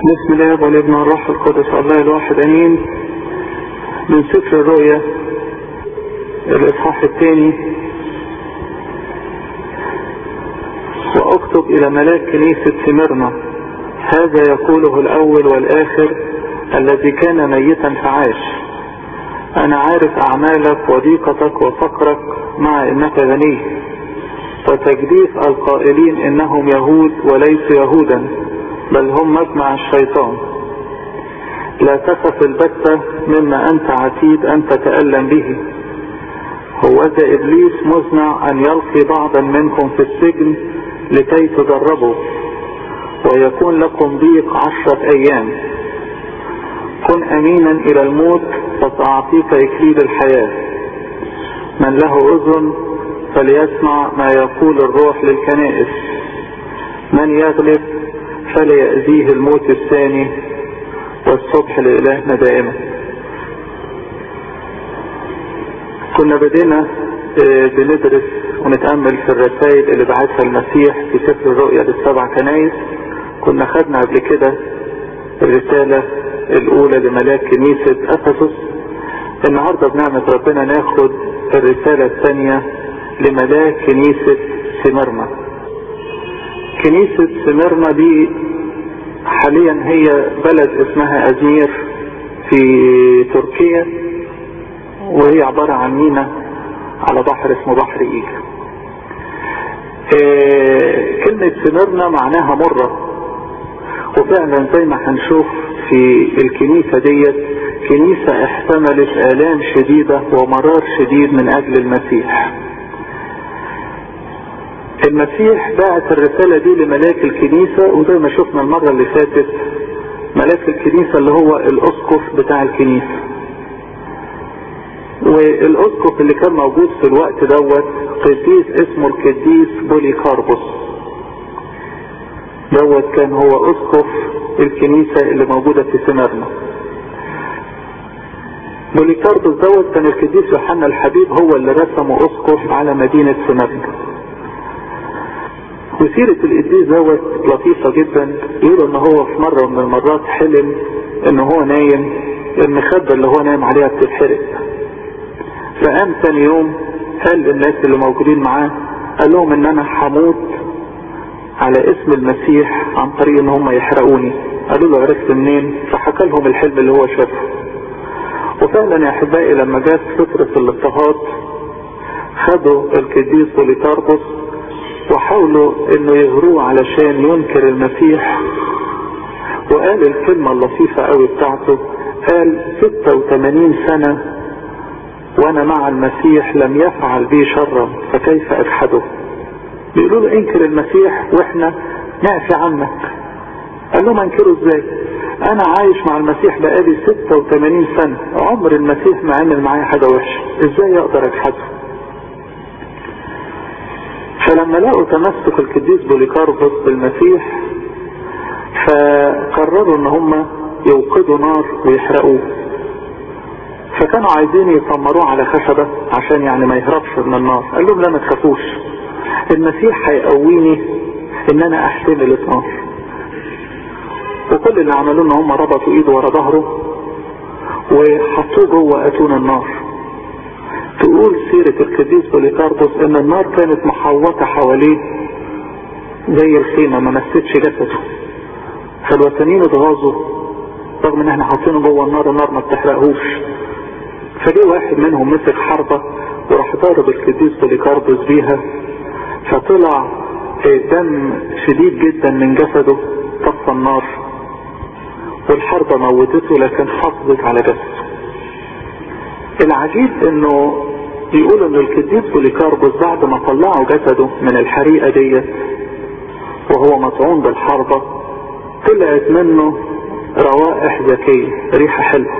بسم الله والابن والروح القدس الله الواحد امين من سفر الرؤيا الاصحاح الثاني واكتب الى ملاك كنيسة سمرنا هذا يقوله الاول والاخر الذي كان ميتا فعاش انا عارف اعمالك وضيقتك وفقرك مع انك غني وتجديف القائلين انهم يهود وليسوا يهودا بل هم مجمع الشيطان لا تخف البتة مما أنت عتيد أن تتألم به هو ذا إبليس مزمع أن يلقي بعضا منكم في السجن لكي تجربوا ويكون لكم ضيق عشرة أيام كن أمينا إلى الموت فسأعطيك إكليل الحياة من له أذن فليسمع ما يقول الروح للكنائس من يغلب فليأذيه الموت الثاني والصبح لإلهنا دائما كنا بدينا بندرس ونتأمل في الرسائل اللي بعتها المسيح في سفر الرؤيا للسبع كنايس كنا خدنا قبل كده الرسالة الأولى لملاك كنيسة أفسس النهاردة بنعمة ربنا ناخد الرسالة الثانية لملاك كنيسة سمرنا كنيسة سمرنا دي حاليا هي بلد اسمها ازمير في تركيا وهي عبارة عن مينا على بحر اسمه بحر ايجا اه كلمة سمرنا معناها مرة وفعلا زي ما هنشوف في الكنيسة ديت كنيسة احتملت آلام شديدة ومرار شديد من أجل المسيح المسيح بعت الرسالة دي لملاك الكنيسة وزي ما شفنا المرة اللي فاتت ملاك الكنيسة اللي هو الاسقف بتاع الكنيسة والاسقف اللي كان موجود في الوقت دوت قديس اسمه القديس بوليكاربوس دوت كان هو اسقف الكنيسة اللي موجودة في سمرنا بوليكاربوس دوت كان القديس يوحنا الحبيب هو اللي رسمه اسقف على مدينة سمرنا وسيرة القديس دوت لطيفة جدا يقولوا ان هو في مرة من المرات حلم ان هو نايم المخدة اللي هو نايم عليها بتتحرق فقام تاني يوم قال للناس اللي موجودين معاه قال لهم ان انا هموت على اسم المسيح عن طريق ان هم يحرقوني قالوا له عرفت منين فحكى لهم الحلم اللي هو شافه وفعلا يا احبائي لما جت فترة الاضطهاد خدوا القديس بوليكاربوس وحاولوا انه يغروه علشان ينكر المسيح وقال الكلمة اللطيفة قوي بتاعته قال 86 سنة وانا مع المسيح لم يفعل بي شرا فكيف اجحده بيقولوا له انكر المسيح واحنا نعفي عنك قال لهم انكره ازاي انا عايش مع المسيح بقالي 86 سنة عمر المسيح ما عمل معايا حاجة وحشة ازاي اقدر اجحده فلما لقوا تمسك القديس بوليكاربوس بالمسيح فقرروا ان هم يوقدوا نار ويحرقوه فكانوا عايزين يسمروه على خشبة عشان يعني ما يهربش من النار قال لهم لا ما تخافوش المسيح هيقويني ان انا احتمل النار وكل اللي عملوه ان هم ربطوا ايده ورا ظهره وحطوه جوه اتون النار تقول سيرة القديس بوليكاربوس ان النار كانت محوطة حواليه زي الخيمة ما مستش جسده فالوثنيين اتغاظوا رغم ان احنا حاطينه جوه النار النار ما بتحرقهوش فجه واحد منهم مسك حربة وراح ضارب القديس بوليكاربوس بيها فطلع دم شديد جدا من جسده طفى النار والحربة موتته لكن حافظت على جسده العجيب انه بيقولوا ان القديس بوليكاربوس بعد ما طلعوا جسده من الحريقة ديت وهو مطعون بالحربة طلعت منه روائح ذكية ريحة حلوة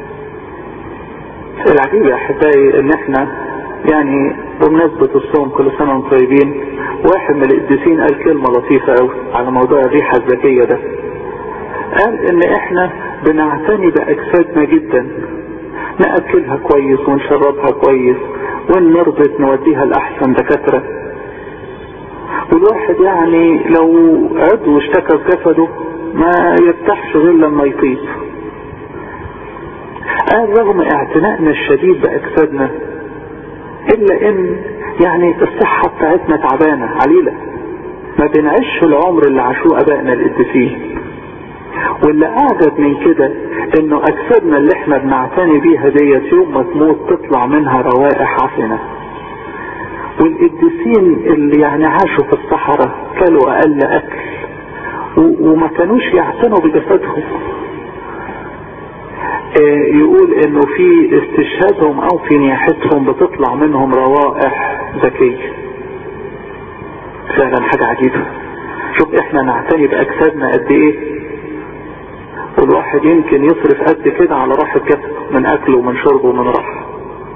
العجيب يا احبائي ان احنا يعني بمناسبة الصوم كل سنة وانتم طيبين واحد من القديسين قال كلمة لطيفة قوي على موضوع الريحة الذكية ده قال ان احنا بنعتني باجسادنا جدا نأكلها كويس ونشربها كويس وان مرضت نوديها لأحسن دكاترة والواحد يعني لو عضو اشتكى في جسده ما يرتاحش غير لما يطيب قال رغم اعتنائنا الشديد باجسادنا الا ان يعني الصحة بتاعتنا تعبانة عليلة ما بنعيش العمر اللي عاشوه ابائنا القديسين واللي اعجب من كده انه اجسادنا اللي احنا بنعتني بيها ديت يوم ما تموت تطلع منها روائح عفنة والقديسين اللي يعني عاشوا في الصحراء كلوا اقل اكل وما كانوش يعتنوا بجسدهم يقول انه في استشهادهم او في نياحتهم بتطلع منهم روائح ذكية فعلا حاجة عجيبة شوف احنا نعتني باجسادنا قد ايه والواحد يمكن يصرف قد كده على راحة جسده من اكله ومن شربه ومن راحة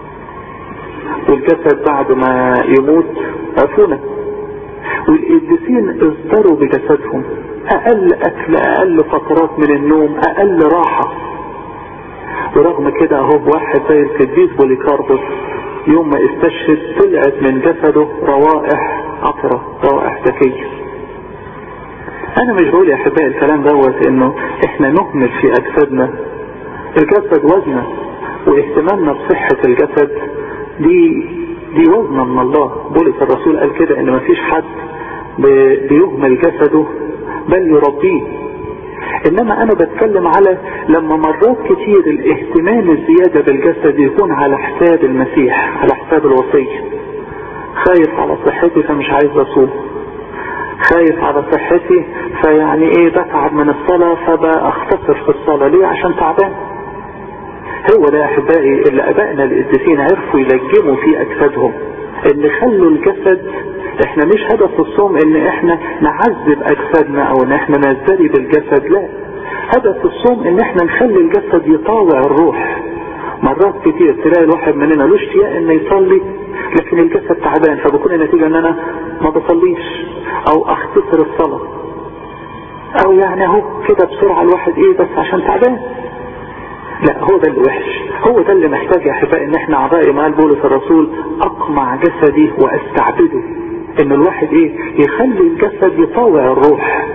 والجسد بعد ما يموت عفونة والقديسين اصدروا بجسدهم اقل اكل اقل فترات من النوم اقل راحة ورغم كده اهو واحد زي القديس بوليكاربوس يوم ما استشهد طلعت من جسده روائح عطرة روائح ذكية انا مش بقول يا احبائي الكلام دوت انه احنا نهمل في اجسادنا الجسد وزنه واهتمامنا بصحة الجسد دي دي وزنة من الله بولس الرسول قال كده ان مفيش حد بيهمل جسده بل يربيه انما انا بتكلم على لما مرات كتير الاهتمام الزيادة بالجسد يكون على حساب المسيح على حساب الوصية خايف على صحتي فمش عايز اصوم خايف على صحتي فيعني ايه بتعب من الصلاة فبأختصر في الصلاة ليه عشان تعبان هو ده يا احبائي اللي ابائنا القديسين عرفوا يلجموا في اجسادهم ان خلوا الجسد احنا مش هدف الصوم ان احنا نعذب اجسادنا او ان احنا نزدري بالجسد لا هدف الصوم ان احنا نخلي الجسد يطاوع الروح مرات كتير تلاقي الواحد مننا له اشتياق انه يصلي لكن الجسد تعبان فبكون النتيجة ان انا ما بصليش او اختصر الصلاة او يعني اهو كده بسرعة الواحد ايه بس عشان تعبان لا هو ده اللي وحش هو ده اللي محتاج يا احبائي ان احنا اعضائي مال بولس الرسول اقمع جسدي واستعبده ان الواحد ايه يخلي الجسد يطاوع الروح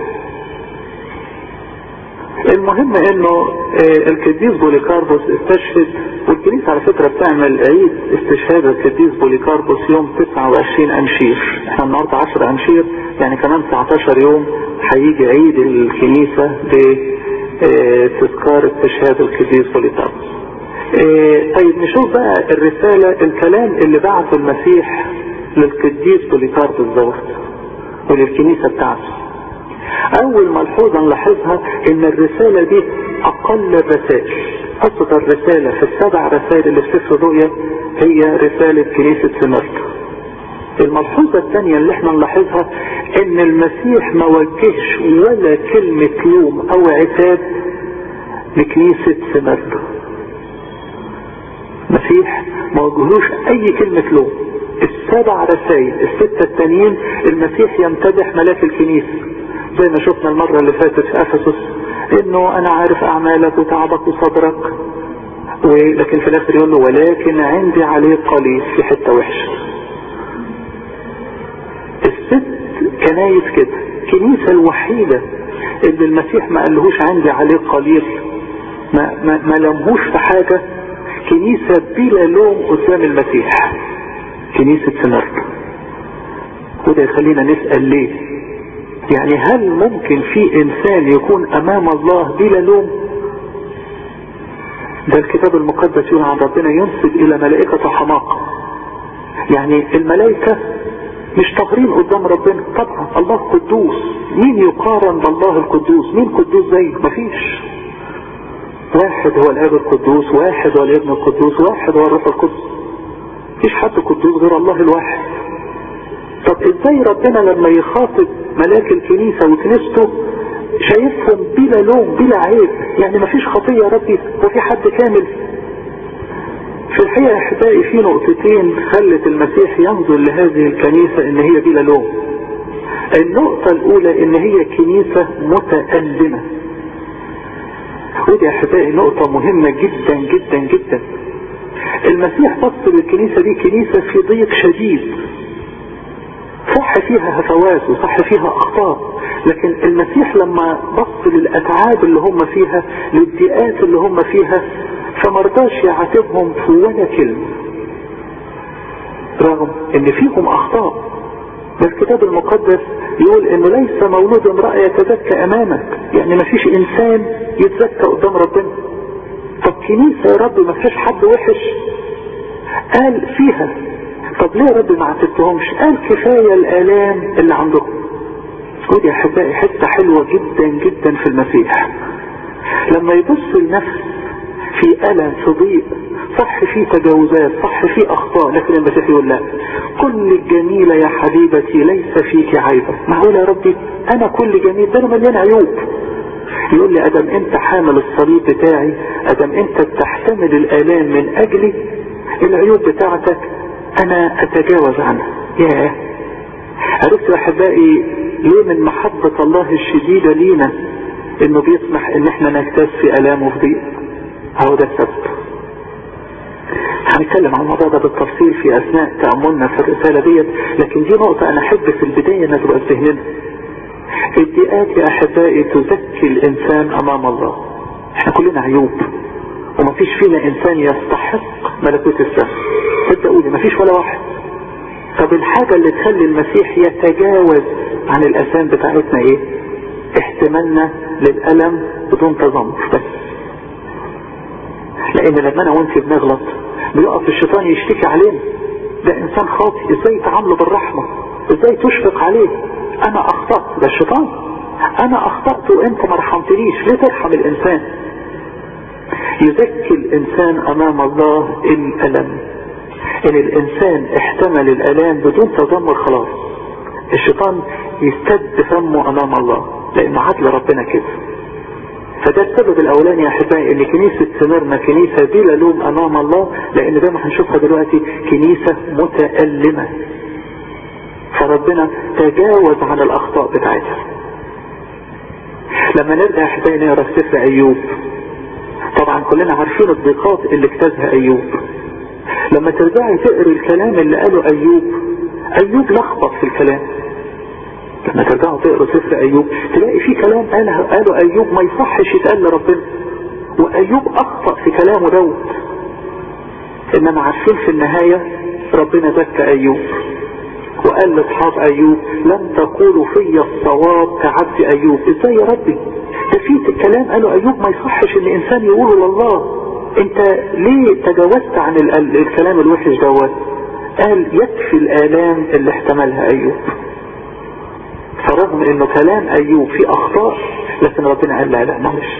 المهم انه القديس بوليكاربوس استشهد والكنيسة على فكرة بتعمل عيد استشهاد القديس بوليكاربوس يوم 29 انشير احنا النهاردة 10 انشير يعني كمان 19 يوم هيجي عيد الكنيسة بتذكار استشهاد القديس بوليكاربوس طيب نشوف بقى الرسالة الكلام اللي بعثه المسيح للقديس بوليكاربوس دوت وللكنيسة بتاعته اول ملحوظة نلاحظها ان الرسالة دي اقل الرسائل اصغر رسالة في السبع رسائل اللي في سفر الرؤيا هي رسالة كنيسة سمرت الملحوظة الثانية اللي احنا نلاحظها ان المسيح ما وجهش ولا كلمة لوم او عتاب لكنيسة سمرت المسيح ما وجهلوش اي كلمة لوم السبع رسائل الستة التانيين المسيح يمتدح ملاك الكنيسة زي ما شفنا المرة اللي فاتت في افسس انه انا عارف اعمالك وتعبك وصبرك ولكن في الاخر يقول له ولكن عندي عليه قليل في حتة وحشة الست كنايس كده الكنيسة الوحيدة اللي المسيح ما قالهوش عندي عليه قليل ما, ما, ما لمهوش في حاجة كنيسة بلا لوم قدام المسيح كنيسة سمرت وده يخلينا نسأل ليه يعني هل ممكن في انسان يكون امام الله بلا لوم ده الكتاب المقدس يقول عن ربنا ينسب الى ملائكة حماقة يعني الملائكة مش طاهرين قدام ربنا طبعا الله قدوس مين يقارن بالله القدوس مين قدوس زيه مفيش واحد هو الاب القدوس واحد هو الابن القدوس واحد هو الروح القدس مفيش حد قدوس غير الله الواحد طب ازاي ربنا لما يخاطب ملاك الكنيسة وكنيسته شايفهم بلا لوم بلا عيب يعني مفيش خطية يا ربي وفي حد كامل في الحقيقة يا احبائي في نقطتين خلت المسيح ينظر لهذه الكنيسة ان هي بلا لوم النقطة الاولى ان هي كنيسة متألمة ودي يا احبائي نقطة مهمة جدا جدا جدا المسيح بص للكنيسة دي كنيسة في ضيق شديد صح فيها هفوات وصح فيها اخطاء لكن المسيح لما بص للأتعاب اللي هم فيها للضيقات اللي هم فيها فمرضاش يعاتبهم في ولا كلمة رغم ان فيهم اخطاء الكتاب المقدس يقول انه ليس مولود امرأة يتزكى امامك يعني ما فيش انسان يتزكى قدام ربنا طب كنيسة يا رب ما فيش حد وحش قال فيها طب ليه يا رب ما عاتبتهمش قال كفاية الالام اللي عندهم ودي يا احبائي حتة حلوة جدا جدا في المسيح لما يبص النفس في ألم في ضيق صح في تجاوزات صح في أخطاء لكن المسيح يقول لا كل الجميلة يا حبيبتي ليس فيك عيبة معقول يا ربي أنا كل جميل ده أنا مليان عيوب يقول لي أدم أنت حامل الصليب بتاعي أدم أنت بتحتمل الآلام من أجلي العيوب بتاعتك أنا أتجاوز عنها ياه عرفت يا أحبائي ليه من محبة الله الشديدة لينا إنه بيسمح إن إحنا نجتاز في آلام وفي ضيق هو ده السبب هنتكلم عن الموضوع ده بالتفصيل في اثناء تأملنا في الرسالة ديت لكن دي نقطة انا احب في البداية انها تبقى في ذهننا الضيقات يا احبائي تزكي الانسان امام الله احنا كلنا عيوب ومفيش فينا انسان يستحق ملكوت السماء صدقوني مفيش ولا واحد طب الحاجة اللي تخلي المسيح يتجاوز عن الاسام بتاعتنا ايه احتمالنا للألم بدون تذمر بس لان لما انا وانت بنغلط بيقف الشيطان يشتكي علينا ده انسان خاطئ ازاي تعامله بالرحمة ازاي تشفق عليه انا اخطأت ده الشيطان انا اخطأت وانت ما رحمتنيش ليه ترحم الانسان يزكي الانسان امام الله الالم ان الانسان احتمل الالام بدون تذمر خلاص الشيطان يستد فمه امام الله لان عدل ربنا كده فده السبب الاولاني يا احبائي ان كنيسة سمرنا كنيسة بلا لوم امام الله لان زي ما هنشوفها دلوقتي كنيسة متألمة فربنا تجاوز عن الاخطاء بتاعتها لما نرجع يا احبائي نقرا سفر ايوب طبعا كلنا عارفين الضيقات اللي اجتازها ايوب لما ترجعي تقري الكلام اللي قاله ايوب ايوب لخبط في الكلام لما ترجعوا تقروا سفر ايوب تلاقي في كلام قاله قاله ايوب ما يصحش يتقال لربنا وايوب اخطأ في كلامه دوت انما عارفين في النهاية ربنا زكى ايوب وقال لاصحاب ايوب لم تقولوا في الصواب كعبد ايوب ازاي يا ربي ده في كلام قاله ايوب ما يصحش ان انسان يقوله لله انت ليه تجاوزت عن الكلام الوحش دوت قال يكفي الالام اللي احتملها ايوب فرغم انه كلام ايوب فيه اخطاء لكن ربنا قال لا لا معلش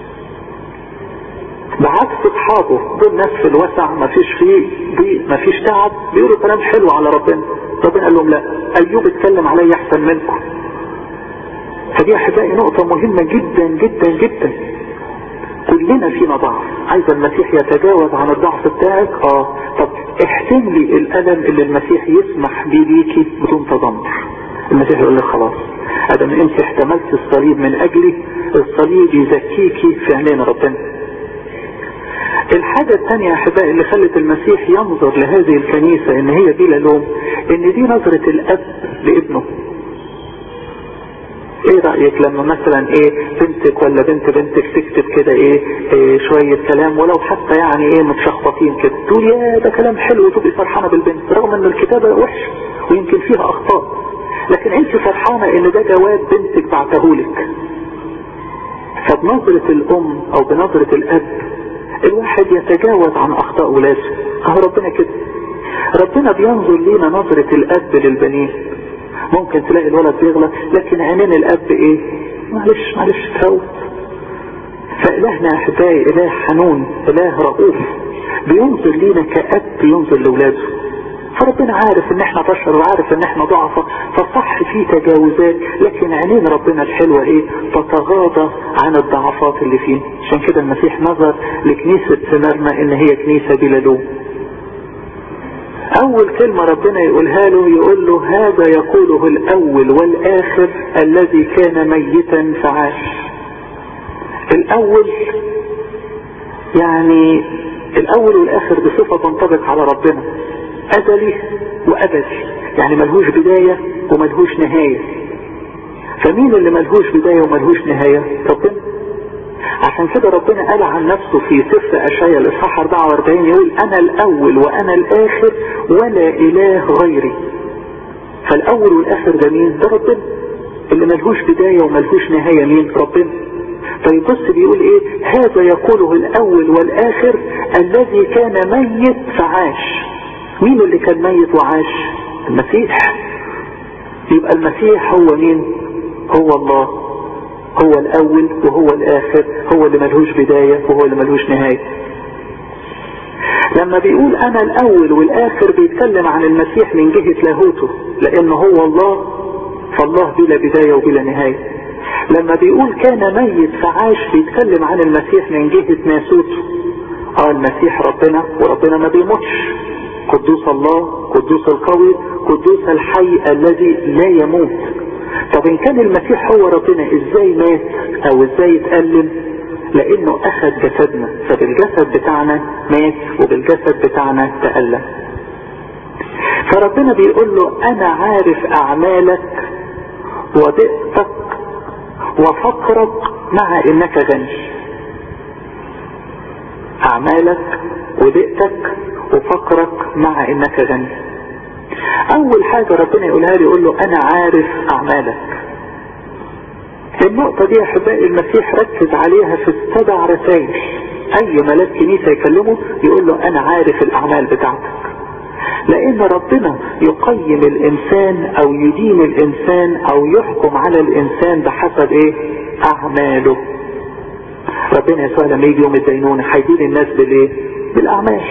بعكس اصحابه دول ناس في الوسع ما فيش فيه ضيق ما فيش تعب بيقولوا كلام حلو على ربنا ربنا قال لهم لا ايوب اتكلم عليا احسن منكم فدي احبائي نقطة مهمة جدا جدا جدا كلنا فينا ضعف عايز المسيح يتجاوز عن الضعف بتاعك اه طب احتملي الالم اللي المسيح يسمح بيه ليكي بدون تذمر المسيح يقول لك خلاص ادم انت احتملت الصليب من اجلي الصليب يزكيكي في عينين ربنا الحاجة الثانية يا احبائي اللي خلت المسيح ينظر لهذه الكنيسة ان هي بلا لوم ان دي نظرة الاب لابنه ايه رأيك لما مثلا ايه بنتك ولا بنت بنتك تكتب كده ايه, إيه شوية كلام ولو حتى يعني ايه متشخبطين كده تقول يا ده كلام حلو وتبقي فرحانة بالبنت رغم ان الكتابة وحش ويمكن فيها اخطاء لكن انت فرحانة ان ده جواب بنتك بعتهولك فبنظرة الام او بنظرة الاب الواحد يتجاوز عن اخطاء ولاده اهو ربنا كده ربنا بينظر لينا نظرة الاب للبنين ممكن تلاقي الولد بيغلط لكن عينين الاب ايه معلش معلش تفوت فالهنا يا احبائي اله حنون اله رؤوف بينظر لينا كاب بينظر لاولاده فربنا عارف ان احنا بشر وعارف ان احنا ضعفة فصح في تجاوزات لكن عينين ربنا الحلوة ايه تتغاضى عن الضعفات اللي فينا عشان كده المسيح نظر لكنيسة سمرنا ان هي كنيسة بلا لوم اول كلمة ربنا يقولها له يقول له هذا يقوله الاول والاخر الذي كان ميتا فعاش الاول يعني الاول والاخر بصفة تنطبق على ربنا ازلي وابدي يعني ملهوش بداية وملهوش نهاية فمين اللي ملهوش بداية وملهوش نهاية ربنا عشان كده ربنا قال عن نفسه في سفر اشعياء الاصحاح 44 يقول انا الاول وانا الاخر ولا اله غيري فالاول والاخر ده مين ده ربنا اللي ملهوش بداية وملهوش نهاية مين ربنا فيبص بيقول ايه هذا يقوله الاول والاخر الذي كان ميت فعاش مين اللي كان ميت وعاش المسيح يبقى المسيح هو مين هو الله هو الاول وهو الاخر هو اللي ملهوش بداية وهو اللي ملهوش نهاية لما بيقول انا الاول والاخر بيتكلم عن المسيح من جهة لاهوته لانه هو الله فالله بلا بداية وبلا نهاية لما بيقول كان ميت فعاش بيتكلم عن المسيح من جهة ناسوته اه المسيح ربنا وربنا ما بيموتش قدوس الله قدوس القوي قدوس الحي الذي لا يموت طب ان كان المسيح هو ربنا ازاي مات او ازاي اتألم لانه اخذ جسدنا فبالجسد بتاعنا مات وبالجسد بتاعنا تألم فربنا بيقول له انا عارف اعمالك وبئتك وفقرك مع انك غني اعمالك وبئتك وفقرك مع انك غني اول حاجة ربنا يقولها لي يقول له انا عارف اعمالك النقطة دي احبائي المسيح ركز عليها في السبع رسائل اي ملاك كنيسة يكلمه يقول له انا عارف الاعمال بتاعتك لان ربنا يقيم الانسان او يدين الانسان او يحكم على الانسان بحسب ايه اعماله ربنا يسوع لما يجي يوم الدينونة هيدين الناس بالايه بالاعمال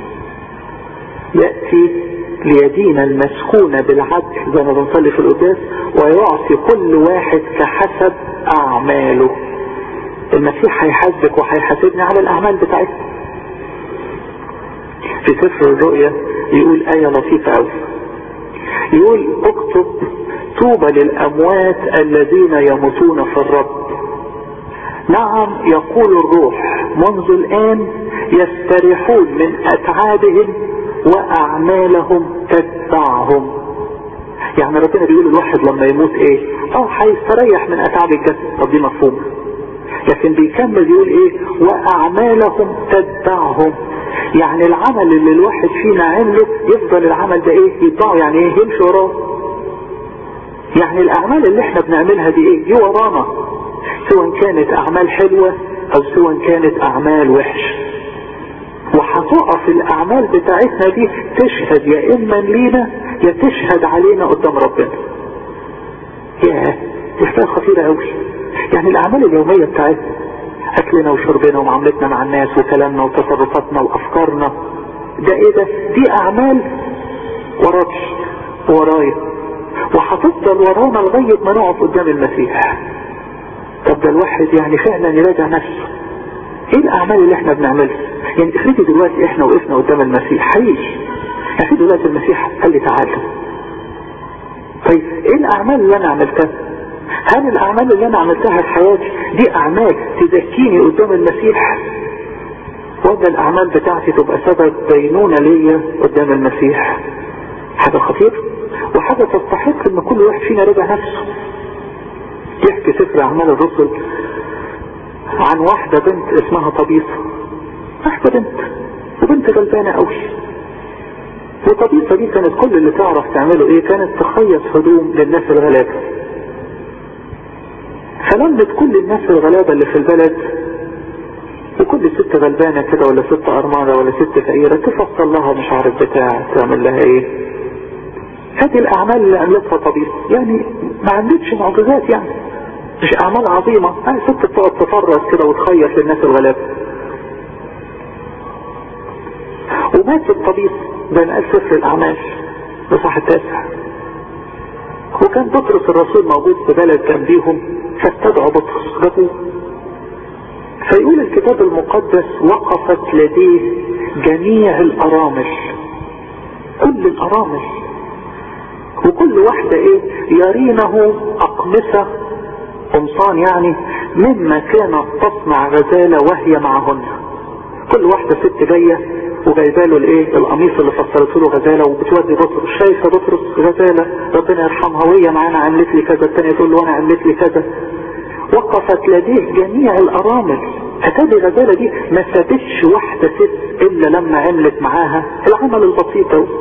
يأتي ليدين المسكون بالعدل زي ما بنصلي في القداس ويعطي كل واحد كحسب اعماله المسيح هيحاسبك وهيحاسبني على الاعمال بتاعتنا في سفر الرؤيا يقول آية لطيفة أوي يقول اكتب طوبى للأموات الذين يموتون في الرب نعم يقول الروح منذ الآن يستريحون من أتعابهم وأعمالهم تتبعهم يعني ربنا بيقول الواحد لما يموت ايه اه هيستريح من أتعاب الجسد طب دي مفهومة لكن بيكمل يقول ايه وأعمالهم تتبعهم يعني العمل اللي الواحد فينا عمله يفضل العمل ده ايه يتبعه يعني ايه يمشي وراه يعني الاعمال اللي احنا بنعملها دي ايه دي ورانا سواء كانت اعمال حلوة او سواء كانت اعمال وحش وهتقف الاعمال بتاعتنا دي تشهد يا اما لينا يا تشهد علينا قدام ربنا ياه دي حاجه خطيره قوي يعني الاعمال اليوميه بتاعتنا اكلنا وشربنا ومعاملتنا مع الناس وكلامنا وتصرفاتنا وافكارنا ده ايه ده دي اعمال وراكي ورايا وهتفضل ورانا لغاية ما نقف قدام المسيح طب ده الواحد يعني فعلا يراجع نفسه ايه الاعمال اللي احنا بنعملها يعني افرضي دلوقتي احنا وقفنا قدام المسيح حقيقي افرضي دلوقتي المسيح قال لي تعالى طيب ايه الاعمال اللي انا عملتها هل الاعمال اللي انا عملتها في حياتي دي اعمال تزكيني قدام المسيح ولا الاعمال بتاعتي تبقى سبب دينونة ليا قدام المسيح حاجة خطيرة وحاجة تستحق ان كل واحد فينا رجع نفسه يحكي سفر اعمال الرسل عن واحدة بنت اسمها طبيصة واحدة بنت وبنت غلبانة قوي وطبيصة دي كانت كل اللي تعرف تعمله ايه كانت تخيط هدوم للناس الغلابة فلمت كل الناس الغلابة اللي في البلد وكل ست غلبانة كده ولا ست أرمانة ولا ست فقيرة تفصل لها مش عارف بتاع تعمل لها ايه هذه الأعمال اللي عملتها طبيب يعني ما عملتش معجزات يعني مش أعمال عظيمة اه ست بتقعد تفرس كده وتخيط للناس الغلابة ومات الطبيب ده نقل سفر الأعمال بصح التاسع وكان بطرس الرسول موجود في بلد جنبيهم فاستدعوا بطرس جابوه فيقول الكتاب المقدس وقفت لديه جميع الأرامل كل الأرامل وكل واحدة ايه يرينه أقمصة قمصان يعني مما كانت تصنع غزالة وهي معهن كل واحدة ست جاية وجايبه له الايه القميص اللي فصلته له غزاله وبتودي بطرس شايف يا بطرس غزاله ربنا يرحمها وهي معانا عملت لي كذا الثانيه تقول له انا عملت لي كذا وقفت لديه جميع الارامل اتاري غزاله دي ما سابتش واحده ست الا لما عملت معاها العمل البسيط دوت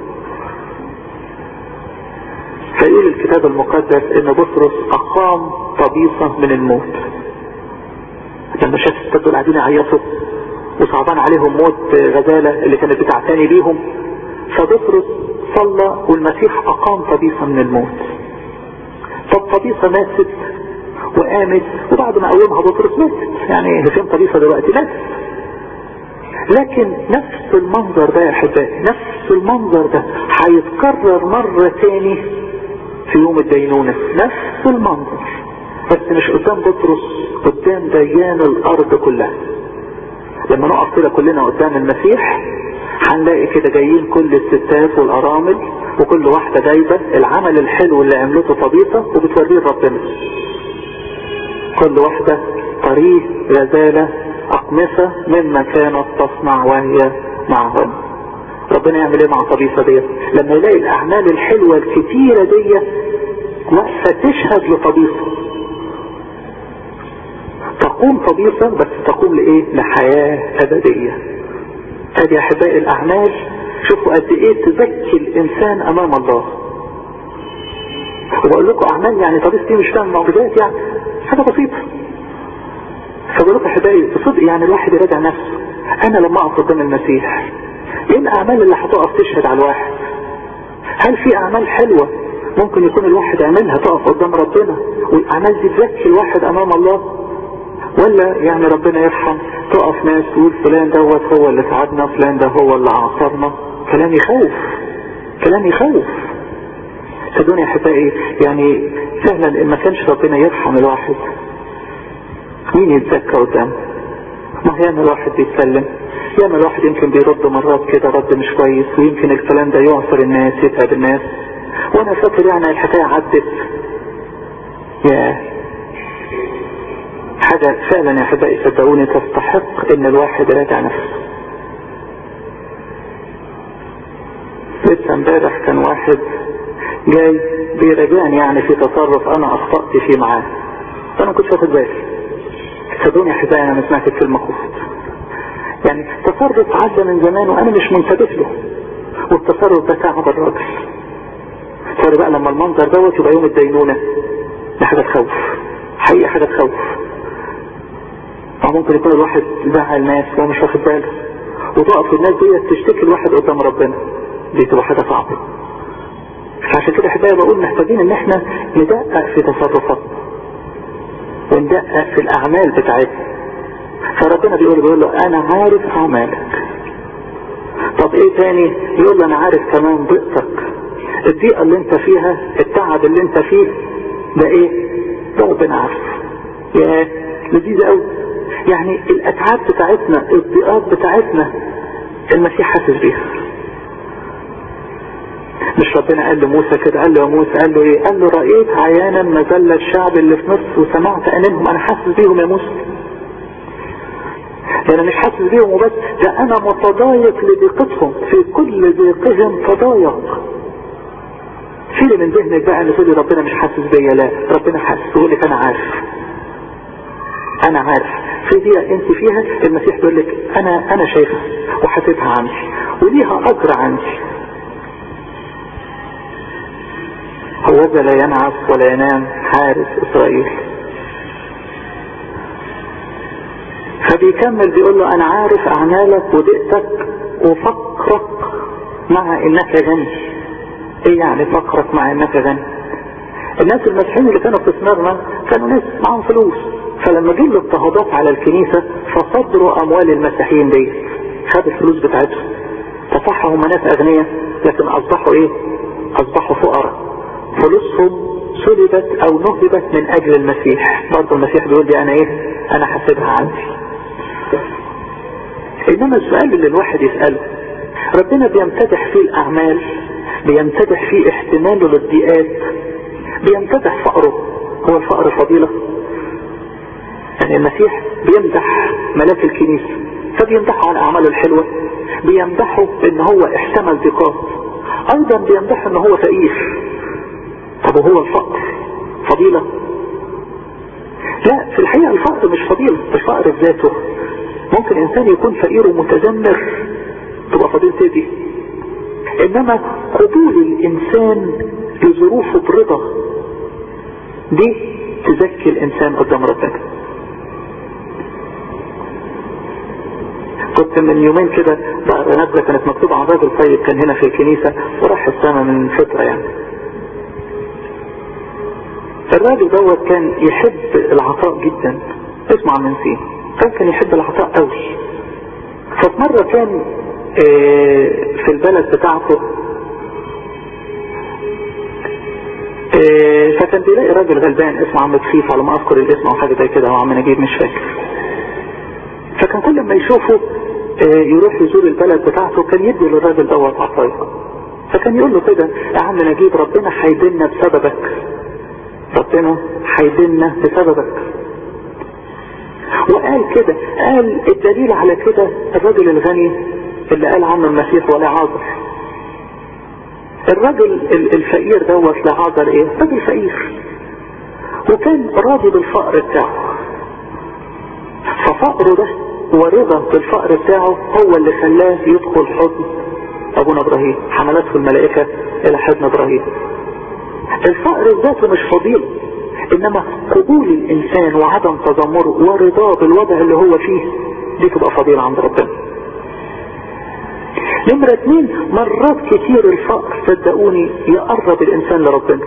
فيقول الكتاب المقدس ان بطرس اقام طبيصه من الموت لما شاف الستات دول قاعدين يعيطوا وصعبان عليهم موت غزالة اللي كانت بتعتني بيهم فبطرس صلى والمسيح أقام طبيصة من الموت طب طبيصة ماتت وقامت وبعد ما قومها بطرس ماتت يعني هي فين طبيصة دلوقتي ماتت لكن نفس المنظر ده يا احبائي نفس المنظر ده هيتكرر مرة تاني في يوم الدينونة نفس المنظر بس مش قدام بطرس قدام ديان الارض كلها لما نقف كده كلنا قدام المسيح هنلاقي كده جايين كل الستات والارامل وكل واحدة جايبة العمل الحلو اللي عملته طبيعة وبتوريه ربنا كل واحدة طريق غزالة اقمصة مما كانت تصنع وهي معهم ربنا يعمل ايه مع طبيعة ديت لما يلاقي الاعمال الحلوة الكتيرة ديت واقفة تشهد لطبيعة تقوم طبيعة بس تقوم لايه لحياة ابدية ادي يا احبائي الاعمال شوفوا قد ايه تزكي الانسان امام الله وبقول لكم اعمال يعني طبيعة دي مش فاهم معجزات يعني حاجة بسيطة فبقول لكم احبائي بصدق يعني الواحد يراجع نفسه انا لما اقف قدام المسيح ايه الاعمال اللي هتقف تشهد على الواحد هل في اعمال حلوة ممكن يكون الواحد عملها تقف قدام ربنا والاعمال دي تزكي الواحد امام الله ولا يعني ربنا يرحم تقف ناس تقول فلان دوت هو اللي تعبنا فلان ده هو اللي عاصرنا كلام يخوف كلام يخوف صدقوني يا احبائي يعني فعلا ان ما كانش ربنا يرحم الواحد مين يتزكى قدامه ما ياما الواحد بيتكلم ياما الواحد يمكن بيرد مرات كده رد مش كويس ويمكن الكلام ده يعصر الناس يتعب الناس وانا فاكر يعني الحكاية عدت يا حاجة فعلا يا احبائي صدقوني تستحق ان الواحد يراجع نفسه لسه امبارح كان واحد جاي بيراجعني يعني في تصرف انا اخطأت فيه معاه فانا ما كنتش واخد بالي صدقوني يا احبائي انا ما سمعت الكلمة خفت يعني تصرف عدى من زمان وانا مش منتبه له والتصرف ده تعب الراجل صار بقى لما المنظر دوت يبقى يوم الدينونة ده حاجة تخوف حقيقة حاجة تخوف او ممكن يكون الواحد زعل ناس وهو مش واخد باله وتقف الناس دي تشتكي الواحد قدام ربنا دي تبقى حاجة صعبة عشان كده احبائي بقول محتاجين ان احنا ندقق في تصرفاتنا وندقق في الاعمال بتاعتنا فربنا بيقول بيقول له انا عارف اعمالك طب ايه تاني يقول له انا عارف كمان ضيقتك الضيقة اللي انت فيها التعب اللي انت فيه ده ايه ده ربنا عارف يا لذيذة قوي يعني الاتعاب بتاعتنا الضيقات بتاعتنا المسيح حاسس بيها مش ربنا قال لموسى كده قال له يا موسى قال له ايه قال له رأيت عيانا مذلة الشعب اللي في مصر وسمعت انهم انا حاسس بيهم يا موسى انا مش حاسس بيهم وبس ده انا متضايق لضيقتهم في كل ضيقهم تضايق شيلي من ذهنك بقى ان تقولي ربنا مش حاسس بيا لا ربنا حاسس يقول لك انا عارف انا عارف في دي انت فيها المسيح بيقول لك انا انا شايفها وحاسبها عندي وليها اجر عندي هوذا لا ينعس ولا ينام حارس اسرائيل فبيكمل بيقول له انا عارف اعمالك ودقتك وفقرك مع انك غني ايه يعني فقرك مع انك غني الناس المسيحيين اللي كانوا في سمرنا كانوا ناس معاهم فلوس فلما جه الاضطهادات على الكنيسة فصدروا اموال المسيحيين دي خدوا الفلوس بتاعتهم فصح هم ناس اغنياء لكن اصبحوا ايه اصبحوا فقراء فلوسهم سلبت او نهبت من اجل المسيح برضه المسيح بيقول لي انا ايه انا حاسبها عندي انما السؤال اللي الواحد يسأله ربنا بيمتدح فيه الاعمال بيمتدح فيه احتماله للضيقات بيمتدح فقره هو الفقر فضيلة يعني المسيح بيمدح ملاك الكنيسة فبيمدحوا على اعماله الحلوة بيمدحوا ان هو احتمل ضيقات ايضا بيمدحوا ان هو فقير طب وهو الفقر فضيلة لا في الحقيقة الفقر مش فضيلة الفقر في ذاته ممكن انسان يكون فقير ومتذمر تبقى فضيلة دي انما قبول الانسان لظروفه برضا دي تزكي الانسان قدام ربنا كنت من يومين كده بقرا نبذه كانت مكتوبه عن راجل طيب كان هنا في الكنيسه وراح السما من فتره يعني الراجل دوت كان يحب العطاء جدا اسمه عم نسيم كان كان يحب العطاء قوي ففي مرة كان في البلد بتاعته فكان بيلاقي راجل غلبان اسمه عم كفيف على ما اذكر الاسم او حاجه زي كده او عم نجيب مش فاكر فكان كل ما يشوفه يروح يزور البلد بتاعته كان يدي للراجل دوت عطايا فكان يقول له كده يا عم نجيب ربنا هيدلنا بسببك ربنا هيدلنا بسببك وقال كده قال الدليل على كده الرجل الغني اللي قال عنه المسيح ولا عاذر الرجل الفقير دوت لا عاذر ايه راجل فقير وكان راضي بالفقر بتاعه ففقره ده ورضا بالفقر بتاعه هو اللي خلاه يدخل حضن ابونا ابراهيم حملته الملائكة الى حضن ابراهيم الفقر ذاته مش فضيلة انما قبول الانسان وعدم تذمره ورضاه بالوضع اللي هو فيه دي تبقى فضيلة عند ربنا نمرة اتنين مرات كتير الفقر صدقوني يقرب الانسان لربنا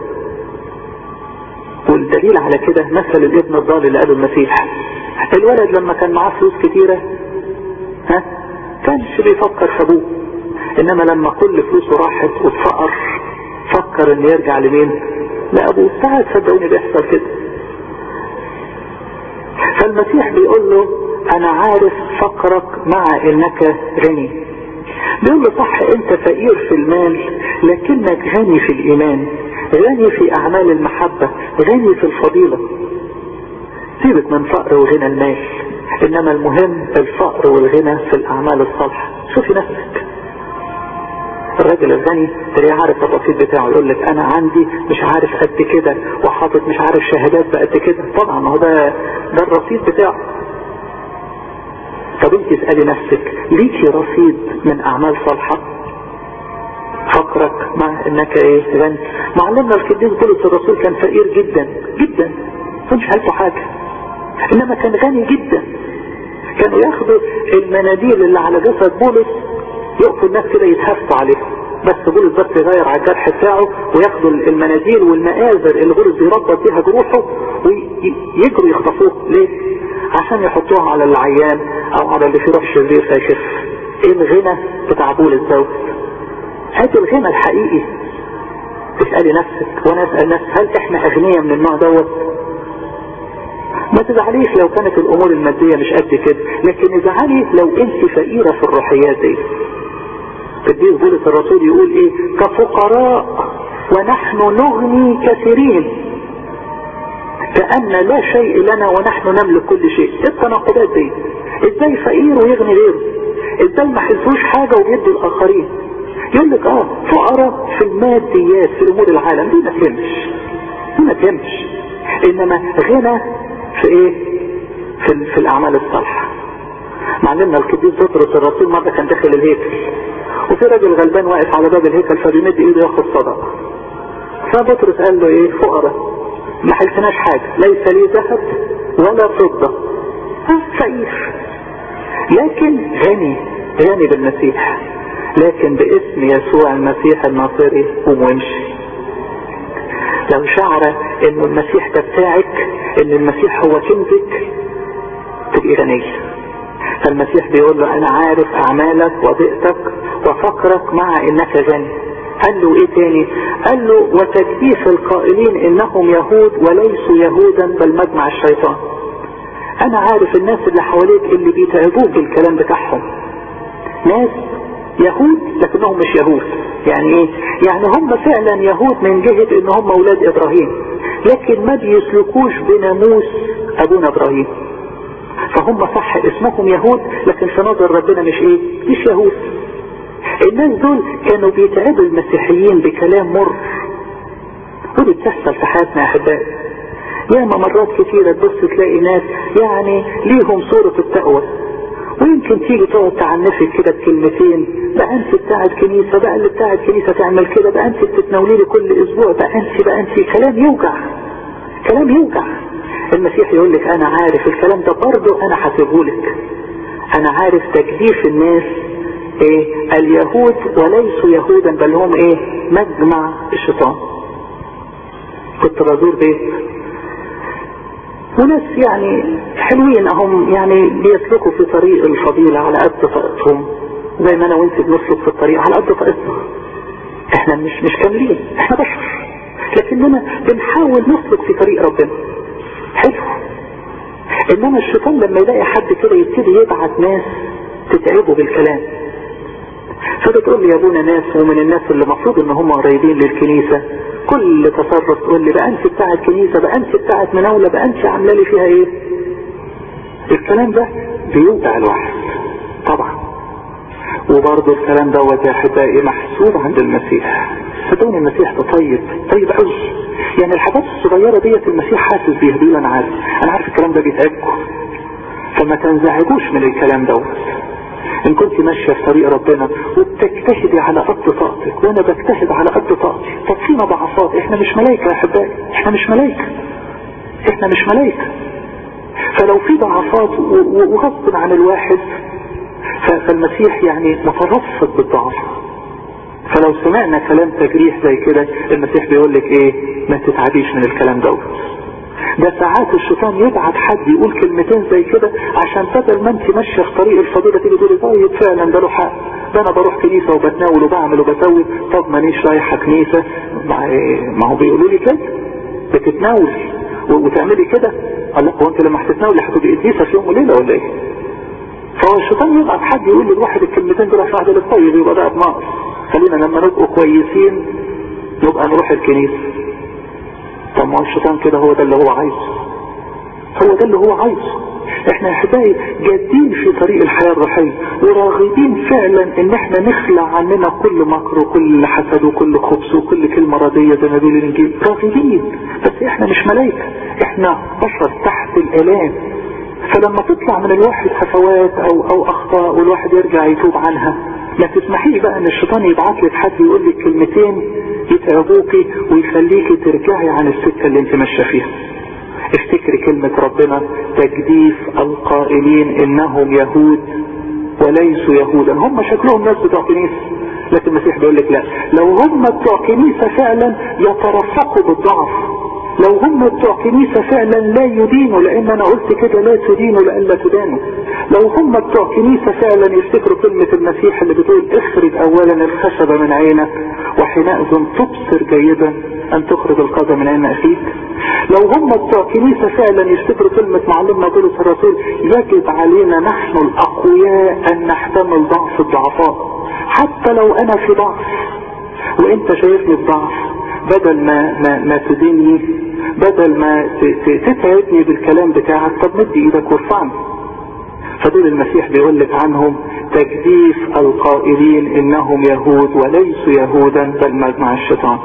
والدليل على كده مثل الابن الضال اللي قاله المسيح الولد لما كان معاه فلوس كتيرة ها كانش بيفكر في ابوه انما لما كل فلوسه راحت واتفقر فكر ان يرجع لمين لابوه ساعات صدقوني بيحصل كده فالمسيح بيقول له انا عارف فقرك مع انك غني بيقول له صح انت فقير في المال لكنك غني في الايمان غني في اعمال المحبة غني في الفضيلة سيبك من فقر وغنى المال انما المهم الفقر والغنى في الاعمال الصالحة شوفي نفسك الراجل الغني تلاقيه عارف الرصيد بتاعه يقول لك انا عندي مش عارف قد كده وحاطط مش عارف شهادات بقد كده طبعا ما هو ده ده الرصيد بتاعه طب انت اسألي نفسك ليكي رصيد من اعمال صالحة فقرك مع انك ايه غني معلمنا القديس بولس الرسول كان فقير جدا جدا مش حالته حاجة انما كان غني جدا كانوا ياخدوا المناديل اللي على جسد بولس يقفوا الناس كده يتهفتوا عليه بس بولس بس يغير على الجرح بتاعه وياخدوا المناديل والمآزر اللي بولس بيربط بيها جروحه ويجروا يخطفوه ليه؟ عشان يحطوها على العيان او على اللي فيه روح شرير فيخف ايه الغنى بتاع بولس دوت هات الغنى الحقيقي اسألي نفسك وانا اسأل نفسي هل احنا اغنياء من النوع دوت ما تزعليش لو كانت الامور المادية مش قد كده لكن ازعلي لو انت فقيرة في الروحيات دي قديس بولس الرسول يقول ايه كفقراء ونحن نغني كثيرين كأن لا شيء لنا ونحن نملك كل شيء التناقضات دي ازاي فقير ويغني غيره ازاي ما حلفوش حاجة ويدي الاخرين يقول لك اه فقراء في الماديات في امور العالم دي ما تهمش دي ما تهمش انما غنى في ايه في, في الاعمال الصالحة معلمنا القديس بطرس الرسول مرة كان داخل الهيكل وفي راجل غلبان واقف على باب الهيكل فبيمد ايده ياخد صدقة فبطرس قال له ايه فقراء ما حلتناش حاجة ليس لي ذهب ولا فضة ها فقير لكن غني غني بالمسيح لكن باسم يسوع المسيح الناصري قوم وامشي لو شعر ان المسيح ده بتاعك ان المسيح هو كنزك تبقي غنية فالمسيح بيقول له انا عارف اعمالك وضئتك وفقرك مع انك غني قال له ايه تاني قال له وتجديف القائلين انهم يهود وليسوا يهودا بل مجمع الشيطان انا عارف الناس اللي حواليك اللي بيتعبوك بالكلام بتاعهم ناس يهود لكنهم مش يهود يعني ايه يعني هم فعلا يهود من جهة ان هم اولاد ابراهيم لكن ما بيسلكوش بناموس ابونا ابراهيم فهم صح اسمهم يهود لكن في نظر ربنا مش ايه مش يهود الناس دول كانوا بيتعبوا المسيحيين بكلام مر ودي بتحصل في حياتنا يا احبائي ياما مرات كتيرة تبص تلاقي ناس يعني ليهم صورة التقوى ويمكن تيجي تقعد تعنفك كده بكلمتين بقى انت بتاعت كنيسة بقى اللي بتاعت كنيسة تعمل كده بقى انت بتتناولي لي كل اسبوع بقى انت بقى انت كلام يوجع كلام يوجع المسيح يقول لك انا عارف الكلام ده برضه انا حاسبهولك انا عارف تجديف الناس ايه اليهود وليسوا يهودا بل هم ايه مجمع الشيطان كنت بزور بيت وناس يعني حلوين هم يعني بيسلكوا في طريق الفضيلة على قد طاقتهم زي ما انا وانت بنسلك في الطريق على قد طاقتنا احنا مش مش كاملين احنا بشر لكننا بنحاول نسلك في طريق ربنا حلو انما الشيطان لما يلاقي حد كده يبتدي يبعت ناس تتعبه بالكلام فبتقول لي يا ابونا ناس ومن الناس اللي المفروض ان هم قريبين للكنيسة كل تصرف تقول لي بقى انت بتاعت كنيسة بقى انت بتاعت مناولة بقى انت عامله لي فيها ايه الكلام ده بيوجع الواحد طبعا وبرضه الكلام دوت يا احبائي محسوب عند المسيح صدقوني المسيح ده طيب طيب قوي يعني الحاجات الصغيره ديت المسيح حاسس بيها دي انا عارف انا عارف الكلام ده بيتعبكم فما تنزعجوش من الكلام دوت ان كنت ماشية في طريق ربنا وبتجتهدي على قد طاقتك وانا بجتهد على قد طاقتي طب فينا ضعفات احنا مش ملايكة يا احبائي احنا مش ملايكة احنا مش ملايكة فلو في ضعفات وغصب عن الواحد فالمسيح يعني مترفض بالضعف فلو سمعنا كلام تجريح زي كده المسيح بيقول لك ايه ما تتعبيش من الكلام دوت ده ساعات الشيطان يبعت حد يقول كلمتين زي كده عشان بدل ما انت ماشيه في طريق الفضيله تيجي تقولي طيب فعلا ده له حق ده انا بروح كنيسه وبتناول وبعمل وبسوي طب مانيش رايحه كنيسه ما هو بيقولوا لي كده بتتناولي وتعملي كده الله هو انت لما هتتناولي هتبقي قديسه في يوم وليله ولا ايه؟ فهو الشيطان يبعت حد يقول للواحد الكلمتين دول عشان واحد طيب يبقى ده ناقص خلينا لما نبقوا كويسين نبقى نروح الكنيسه طب ما هو الشيطان كده هو ده اللي هو عايزه هو ده اللي هو عايزه احنا يا احبائي جادين في طريق الحياة الروحية وراغبين فعلا ان احنا نخلع عننا كل مكر وكل حسد وكل خبث وكل كلمة ردية زي ما بيقول الانجيل راغبين بس احنا مش ملايكة احنا بشر تحت الالام فلما تطلع من الواحد هفوات او او اخطاء والواحد يرجع يتوب عنها ما تسمحيش بقى ان الشيطان يبعت لك حد يقول لك كلمتين يتعبوكي ويخليكي ترجعي عن السكة اللي انت ماشيه فيها افتكري كلمة ربنا تجديف القائلين انهم يهود وليسوا يهودا هم شكلهم ناس بتوع كنيسة لكن المسيح بيقول لك لا لو هم بتوع كنيسة فعلا يترفقوا بالضعف لو هم بتوع كنيسة فعلا لا يدينوا لان انا قلت كده لا تدينوا لألا تدانوا لو هم بتوع كنيسة فعلا يفتكروا كلمة المسيح اللي بتقول اخرج اولا الخشب من عينك وحينئذ تبصر جيدا ان تخرج القذى من عين اخيك لو هم بتوع كنيسة فعلا يفتكروا كلمة معلمنا بولس الرسول يجب علينا نحن الاقوياء ان نحتمل ضعف الضعفاء حتى لو انا في ضعف وانت شايفني بضعف بدل ما ما ما تديني بدل ما تتعبني بالكلام بتاعك طب مد ايدك وارفعني فدول المسيح بيقول لك عنهم تجديف القائلين انهم يهود وليسوا يهودا بل مجمع الشيطان